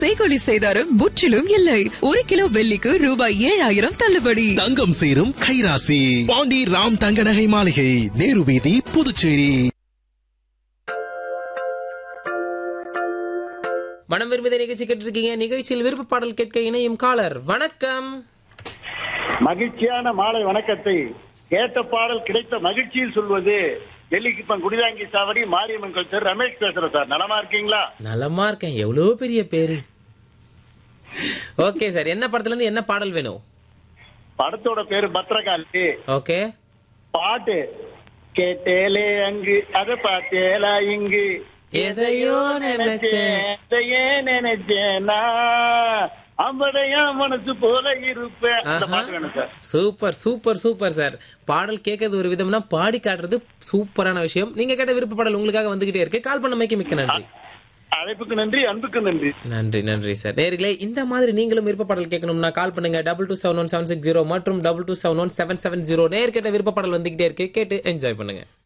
செய்கொலி செய்தாரும் முற்றிலும் இல்லை ஒரு கிலோ வெள்ளிக்கு ரூபாய் ஏழாயிரம் தள்ளுபடி தங்கம் சேரும் கைராசி பாண்டி ராம் தங்க நகை மாளிகை நேரு வீதி புதுச்சேரி மனம் விரும்பிய நிகழ்ச்சி கேட்டிருக்கீங்க நிகழ்ச்சியில் விருப்ப பாடல் கேட்க இணையும் காலர் வணக்கம் மகிழ்ச்சியான மாலை வணக்கத்தை கேட்ட பாடல் கிடைத்த மகிழ்ச்சியில் சொல்வது டெல்லிக்கு இப்ப குடிதாங்கி சாவடி மாரியம்மன் கல்ச்சர் ரமேஷ் பேசுறேன் சார் நலமா இருக்கீங்களா நலமா இருக்கேன் எவ்வளவு பெரிய பேரு ஓகே சார் என்ன படத்துல இருந்து என்ன பாடல் வேணும் படத்தோட பேரு பத்ரகாளி ஓகே பாட்டு கேட்டேலே அங்கு அத பார்த்தேலா இங்கு எதையோ நினைச்சேன் எதையே நினைச்சேன் நான் அம்படையா மனசு போல இருப்பேன் அந்த ஆஹா. பாட்டு வேணும் sir super super super sir பாடல் கேட்கறது ஒரு விதம்னா பாடி காட்டுறது சூப்பரான விஷயம் நீங்க கேட்ட விருப்ப பாடல் உங்களுக்காக வந்துகிட்டே இருக்கு கால் பண்ணமைக்கு மிக்க நன்றி அழைப்புக்கு நன்றி அன்புக்கு நன்றி நன்றி நன்றி சார் நேர்களே இந்த மாதிரி நீங்களும் விருப்ப பாடல் கேட்கணும்னா கால் பண்ணுங்க double two seven one seven six zero மற்றும் double two seven one seven seven zero நேர் கேட்ட விருப்ப பாடல் வந்துகிட்டே இருக்கு கேட்டு என்ஜாய் பண்ணுங்க